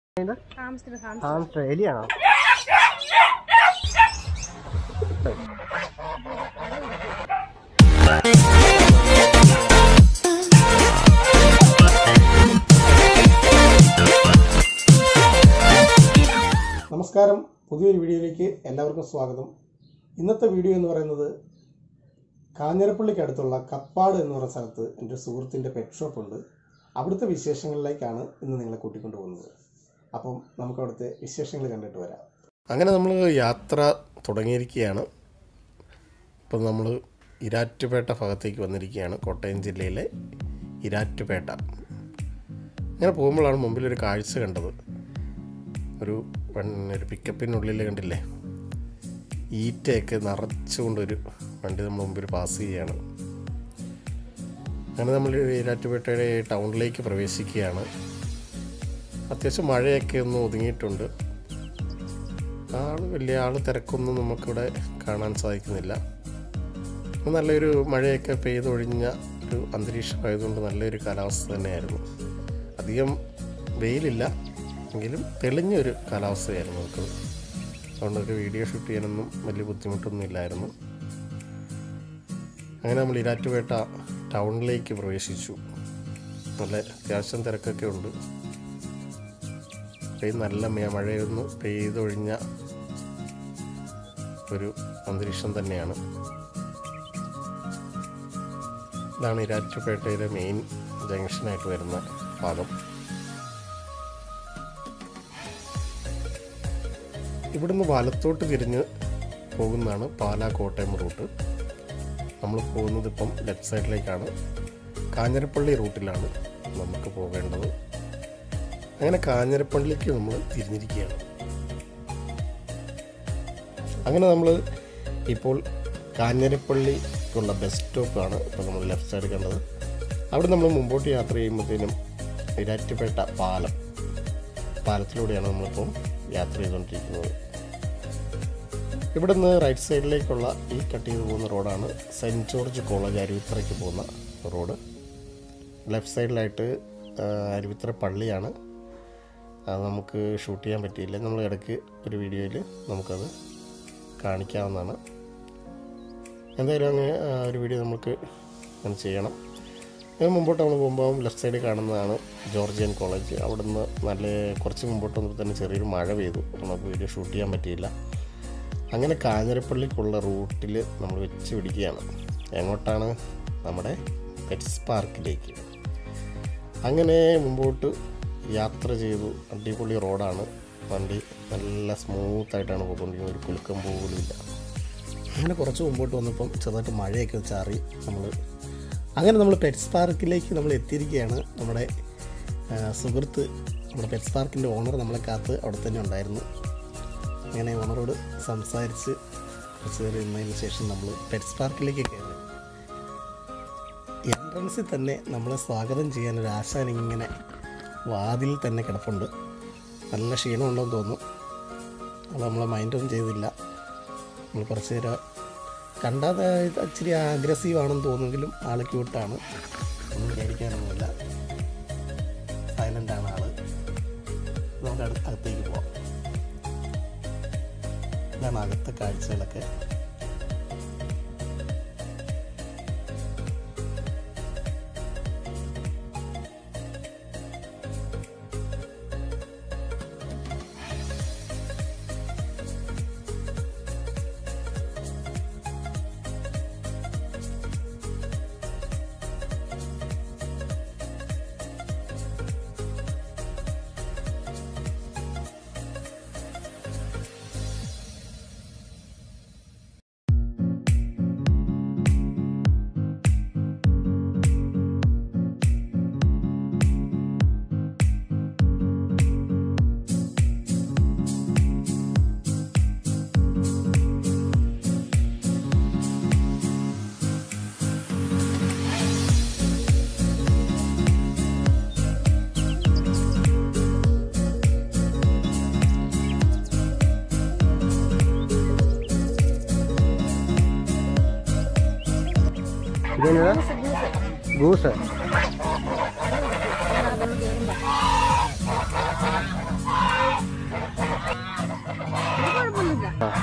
ഇത് hamster hamster hamster എലിയാണോ നമസ്കാരം പുതിയൊരു വീഡിയോയിലേക്ക് എല്ലാവർക്കും സ്വാഗതം ഇന്നത്തെ വീഡിയോ എന്ന് പറയുന്നത് കാഞ്ഞിരപ്പള്ളിക്ക് അടുത്തുള്ള കപ്പാട് എന്ന് പറയുന്ന സ്ഥലത്ത് എൻ്റെ ഒരു സുഹൃത്തിൻ്റെ പെറ്റ് ഷോപ്പ് ഉണ്ട് അവിടുത്തെ വിശേഷങ്ങളിലേക്കാണ് ഇന്ന് നിങ്ങളെ കൂട്ടിക്കൊണ്ടു പോകുന്നത് അപ്പം നമുക്ക് അവിടുത്തെ വിശേഷങ്ങൾ കണ്ടിട്ട് വരാം അങ്ങനെ നമ്മൾ യാത്ര തുടങ്ങിയിരിക്കുകയാണ് ഇപ്പം നമ്മൾ ഇരാറ്റുപേട്ട ഭാഗത്തേക്ക് വന്നിരിക്കുകയാണ് കോട്ടയം ജില്ലയിലെ ഇരാറ്റുപേട്ട ഇങ്ങനെ പോകുമ്പോഴാണ് മുമ്പിലൊരു കാഴ്ച കണ്ടത് ഒരു വൺ- ഒരു പിക്കപ്പിനുള്ളിൽ കണ്ടില്ലേ ഈറ്റയൊക്കെ നിറച്ചുകൊണ്ടൊരു വണ്ടി നമ്മൾ മുമ്പിൽ പാസ് ചെയ്യുകയാണ് അങ്ങനെ നമ്മൾ ഈരാറ്റുപേട്ടയുടെ ടൗണിലേക്ക് പ്രവേശിക്കുകയാണ് അത്യാവശ്യം മഴയൊക്കെ ഒന്ന് ഒതുങ്ങിയിട്ടുണ്ട് ആൾ വലിയ ആൾ തിരക്കൊന്നും നമുക്കിവിടെ കാണാൻ സാധിക്കുന്നില്ല നല്ലൊരു മഴയൊക്കെ പെയ്തൊഴിഞ്ഞ ഒരു അന്തരീക്ഷമായതുകൊണ്ട് നല്ലൊരു കാലാവസ്ഥ തന്നെയായിരുന്നു അധികം വെയിലില്ല എങ്കിലും തെളിഞ്ഞൊരു കാലാവസ്ഥയായിരുന്നു നമുക്ക് അതുകൊണ്ടൊക്കെ വീഡിയോ ഷൂട്ട് ചെയ്യാനൊന്നും വലിയ ബുദ്ധിമുട്ടൊന്നും ഇല്ലായിരുന്നു അങ്ങനെ നമ്മൾ ഇരാറ്റുപേട്ട ടൗണിലേക്ക് പ്രവേശിച്ചു നല്ല അത്യാവശ്യം തിരക്കൊക്കെ ഉണ്ട് പെയ്ത് നല്ല മേ- മഴയൊന്ന് പെയ്തൊഴിഞ്ഞ ഒരു അന്തരീക്ഷം തന്നെയാണ് ഇതാണ് ഇരാറ്റുപേട്ടയിലെ മെയിൻ ജംഗ്ഷനായിട്ട് വരുന്ന ഭാഗം ഇവിടുന്ന് വലത്തോട്ട് തിരിഞ്ഞ് പോകുന്നതാണ് പാലാ കോട്ടയം റൂട്ട് നമ്മൾ പോകുന്നത് ഇപ്പം ലെഫ്റ്റ് സൈഡിലേക്കാണ് കാഞ്ഞിരപ്പള്ളി റൂട്ടിലാണ് നമുക്ക് പോകേണ്ടത് അങ്ങനെ കാഞ്ഞിരപ്പള്ളിക്ക് നമ്മൾ തിരിഞ്ഞിരിക്കുകയാണ് അങ്ങനെ നമ്മൾ ഇപ്പോൾ കാഞ്ഞിരപ്പള്ളിക്കുള്ള ബസ് സ്റ്റോപ്പാണ് ഇപ്പോൾ നമ്മൾ ലെഫ്റ്റ് സൈഡ് കണ്ടത് അവിടെ നമ്മൾ മുമ്പോട്ട് യാത്ര ചെയ്യുമ്പോഴത്തേനും ഇരാറ്റുപേട്ട പാലം പാലത്തിലൂടെയാണ് നമ്മളിപ്പോൾ യാത്ര ചെയ്തുകൊണ്ടിരിക്കുന്നത് ഇവിടെ നിന്ന് റൈറ്റ് സൈഡിലേക്കുള്ള ഈ കട്ട് ചെയ്ത് പോകുന്ന റോഡാണ് സെൻറ്റ് ജോർജ് കോളേജ് അരുവിത്രയ്ക്ക് പോകുന്ന റോഡ് ലെഫ്റ്റ് സൈഡിലായിട്ട് ആ, അരുവിത്ര പള്ളിയാണ് അത് നമുക്ക് ഷൂട്ട് ചെയ്യാൻ പറ്റിയില്ല നമ്മൾ ഇടയ്ക്ക് ഒരു വീഡിയോയിൽ നമുക്കത് കാണിക്കാവുന്നതാണ് എന്തായാലും അങ്ങനെ ആ, ഒരു വീഡിയോ നമുക്ക് അങ്ങനെ ചെയ്യണം അതിന് മുമ്പോട്ട് നമ്മൾ പോകുമ്പോൾ ലെഫ്റ്റ് സൈഡിൽ കാണുന്നതാണ് ജോർജിയൻ കോളേജ് അവിടെ നിന്ന് നല്ല കുറച്ച് മുമ്പോട്ട് വന്നപ്പോൾ തന്നെ ചെറിയൊരു മഴ പെയ്തു നമുക്ക് വീഡിയോ ഷൂട്ട് ചെയ്യാൻ പറ്റിയില്ല അങ്ങനെ കാഞ്ഞിരപ്പള്ളിക്കുള്ള റൂട്ടിൽ നമ്മൾ വെച്ച് പിടിക്കുകയാണ് എങ്ങോട്ടാണ് നമ്മുടെ പെറ്റ്സ് പാർക്കിലേക്ക് അങ്ങനെ മുമ്പോട്ട് യാത്ര ചെയ്തു അടിപൊളി റോഡാണ് വണ്ടി നല്ല സ്മൂത്തായിട്ടാണ് പോയിക്കൊണ്ടിരിക്കുന്നത് ഒരു കുലുക്കം പോലും ഇല്ല അങ്ങനെ കുറച്ച് മുമ്പോട്ട് വന്നപ്പം ചെറുതായിട്ട് മഴയൊക്കെ ചാറി നമ്മൾ അങ്ങനെ നമ്മൾ പെറ്റ്സ് പാർക്കിലേക്ക് നമ്മൾ എത്തിയിരിക്കുകയാണ് നമ്മുടെ ആ, സുഹൃത്ത് നമ്മുടെ പെറ്റ്സ് പാർക്കിൻ്റെ ഓണർ നമ്മളെ കാത്ത് അവിടെ തന്നെ ഉണ്ടായിരുന്നു അങ്ങനെ ഓണറോട് സംസാരിച്ച് കുറച്ച് നേരം ഇരുന്നതിന് ശേഷം നമ്മൾ പെറ്റ്സ് പാർക്കിലേക്ക് കയറി എൻട്രൻസിൽ തന്നെ നമ്മളെ സ്വാഗതം ചെയ്യാൻ ഒരു ആശാൻ ഇങ്ങനെ വാതിൽ തന്നെ കിടപ്പുണ്ട് നല്ല ക്ഷീണമുണ്ടെന്ന് തോന്നുന്നു അത് നമ്മളെ മൈൻഡൊന്നും ചെയ്തില്ല നമ്മൾ കുറച്ച് നേരം കണ്ടാൽ ഇത് ഇച്ചിരി അഗ്രസീവ് ആണെന്ന് തോന്നുമെങ്കിലും ആൾ ക്യൂട്ടാണ് ഒന്നും പേടിക്കാനൊന്നുമില്ല സൈലൻ്റ് ആണ് ആള് നമുക്ക് അടുത്ത അകത്തേക്ക് പോവാം ഇതാണ് അകത്തെ കാഴ്ചകളൊക്കെ ഇതെന്നതാ ഗൂസ് ഗൂസ് ഗൂസ്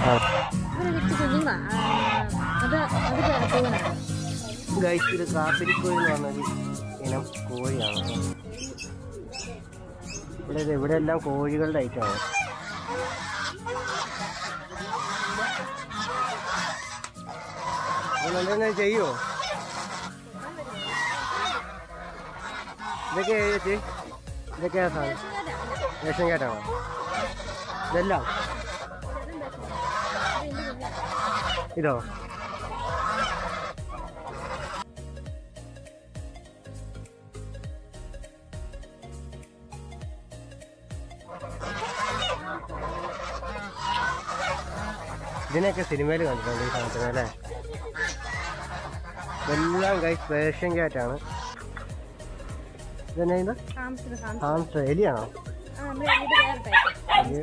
ഇവര് വിറ്റ് കുഞ്ഞുങ്ങളാ ആ, അത് അത് പൂവനാണ് ഗൈസ് ഇത് കാപ്പിരിക്കോഴി എന്ന് പറഞ്ഞൊരു ഇനം കോഴിയാണ് കേട്ടോ. ഇവിടെ ഇത് ഇവിടെ എല്ലാം കോഴികളുടെ ഐറ്റമാണ് എന്തെങ്കിലും ചെയ്യുമോ ഇതൊക്കെ ചേച്ചി ഇതൊക്കെയാ സാധനം റേഷൻ കാർഡാണോ ഇതെല്ലാം ഇതോ ഇതിനെയൊക്കെ സിനിമയിൽ കണ്ടിട്ടുണ്ട് ഈ സാധനത്തിന് അല്ലേ എല്ലാം കൈ പേർഷ്യൻ ക്യാറ്റാണ് ഇതെന്നാ ഇത് ഹാംസ്റ്റർ ഹാംസ്റ്റർ ഹാംസ്റ്റർ എലിയാണോ ആ നമ്മുടെ ഇത് വേറെ ടൈപ്പ് എലി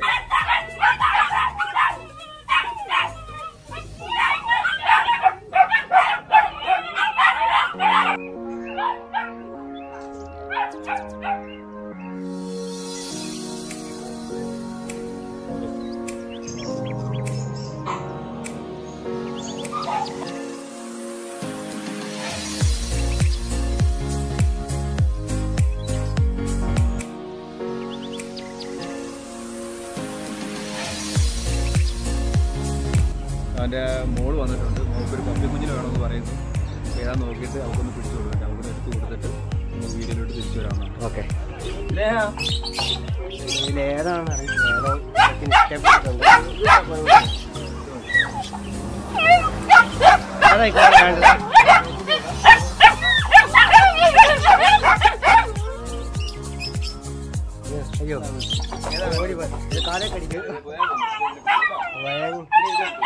അവൻ്റെ മോള് വന്നിട്ടുണ്ട് മോൾക്കൊരു പപ്പി കുഞ്ഞിനെ വേണമെന്ന് പറയുന്നു അപ്പോൾ ഏതാ നോക്കിയിട്ട് അവൾക്കൊന്ന് പിടിച്ചു കൊടുക്കട്ടെ അവൾക്കൊന്ന് എടുത്ത് കൊടുത്തിട്ട് നമുക്ക് വീഡിയോയിലോട്ട് തിരിച്ചു വരാമെന്നാണ് ഓക്കെ ഇതിലേതാണ് അറിയില്ല ഏതോ എനിക്ക് ഇഷ്ടപ്പെട്ടിട്ടുണ്ട് അതാ ഇപ്പോൾ വേണ്ടത് അയ്യോ ഓടി പോയി ഇത് കാലേ കടിക്കും ഭയങ്കര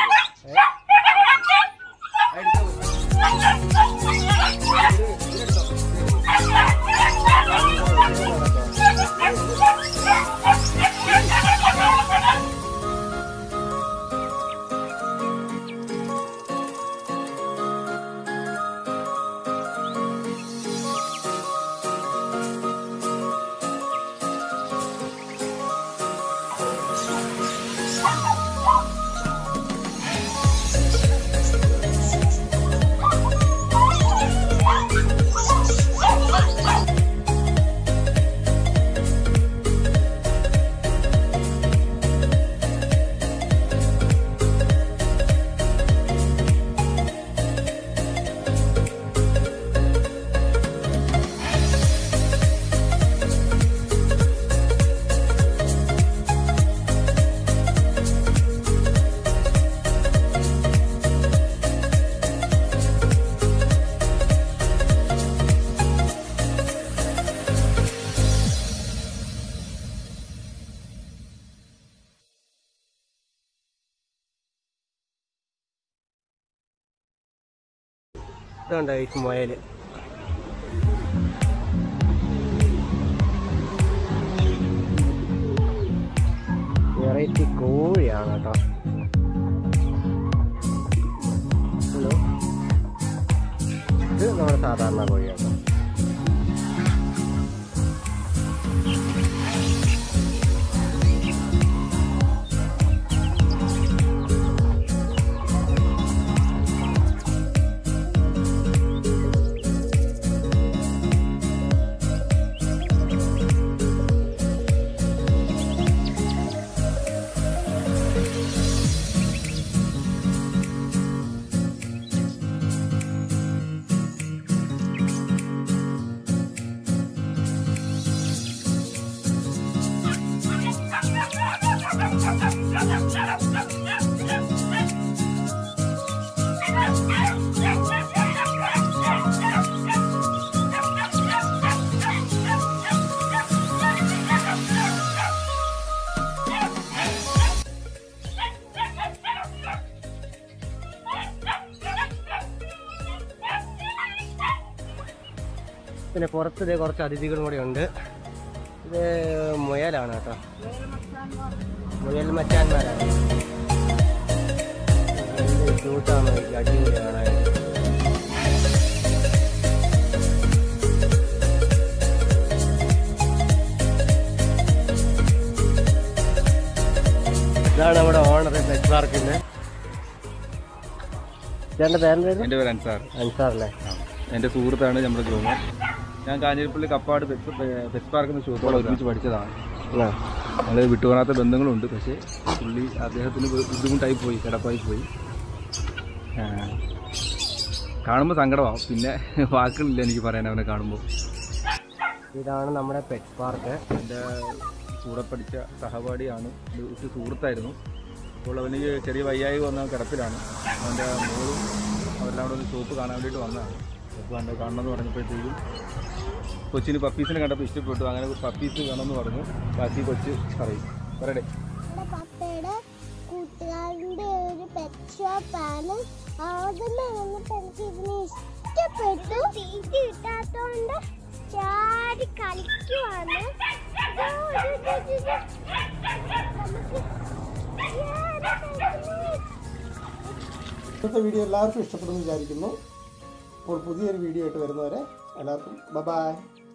ഇതുണ്ട് ഈ മുയൽ വെറൈറ്റി കോഴിയാണ് കേട്ടോ ഹലോ ഇത് നമ്മുടെ സാധാരണ കോഴിയാണ് പിന്നെ പുറത്ത് ഇതേ കുറച്ച് അതിഥികളും കൂടെ ഉണ്ട് ഇത് മുയലാണ് കേട്ടോ മുയൽ മച്ചാന്മാരാണ് എന്ത് ക്യൂട്ടാണ് ഈ അടിപൊളി കാണാനായിട്ട് ഇതാണ് നമ്മുടെ ഓണർ പെറ്റ് പാർക്കിന്റെ ചേട്ടൻ്റെ പേരെന്തായിരുന്നു എൻ്റെ പേര് അൻസാർ അൻസാറല്ലേ എൻ്റെ സുഹൃത്താണ് നമ്മുടെ ഗ്രൂമർ ഞാൻ Kanjirappally Kappad pet pet park എന്ന ഷോപ്പോടെ ഒരുമിച്ച് പഠിച്ചതാണ് ആ ഞങ്ങൾ വിട്ടുപോകാത്ത ബന്ധങ്ങളുണ്ട് പക്ഷേ പുള്ളി അദ്ദേഹത്തിന് ബു- ബുദ്ധിമുട്ടായി പോയി കിടപ്പായി പോയി ആ, കാണുമ്പോൾ സങ്കടമാവും പിന്നെ വാക്കുകളില്ല എനിക്ക് പറയാൻ അവനെ കാണുമ്പോൾ ഇതാണ് നമ്മുടെ പെറ്റ് പാർക്ക് എൻ്റെ കൂടെ പഠിച്ച സഹപാഠിയാണ് ഒരു ഒരു സുഹൃത്തായിരുന്നു അപ്പോൾ അവന് ചെറിയ വയ്യായി വന്ന കിടപ്പിലാണ് അവൻ്റെ മോളും അവരെല്ലാം കൂടെ ഒന്ന് ഷോപ്പ് കാണാൻ വേണ്ടിയിട്ട് വന്നതാണ് ഷോപ്പ് കണ്ട് കാണണമെന്ന് പറഞ്ഞപ്പോഴത്തേക്കും കൊച്ചിന് പപ്പീസിനെ കണ്ടപ്പോൾ ഇഷ്ടപ്പെട്ടു അങ്ങനെ പപ്പീസ് വേണമെന്ന് പറഞ്ഞു ബാക്കി കൊച്ച് പറയും പറയട്ടെ നമ്മുടെ പപ്പയുടെ കൂട്ടുകാരൻ്റെ ഒരു പെറ്റ് ഷോപ്പാണ് ആദ്യമേ വന്നിട്ട് എനിക്ക് ഇതിനെ ഇഷ്ടപ്പെട്ടു തീറ്റ കിട്ടാത്തോണ്ട് ചാടി കളിക്കുവാണ് ഇതോ, ഇത്, ഇത്, ഇത്, ഇത്. നമുക്ക് ഏറെ കളിക്കുന്നു. ഇന്നത്തെ വീഡിയോ എല്ലാവർക്കും ഇഷ്ടപ്പെടുമെന്ന് വിചാരിക്കുന്നു അപ്പോൾ പുതിയൊരു വീഡിയോ ആയിട്ട് വരുന്നവരെ എല്ലാവർക്കും ബ ബായ്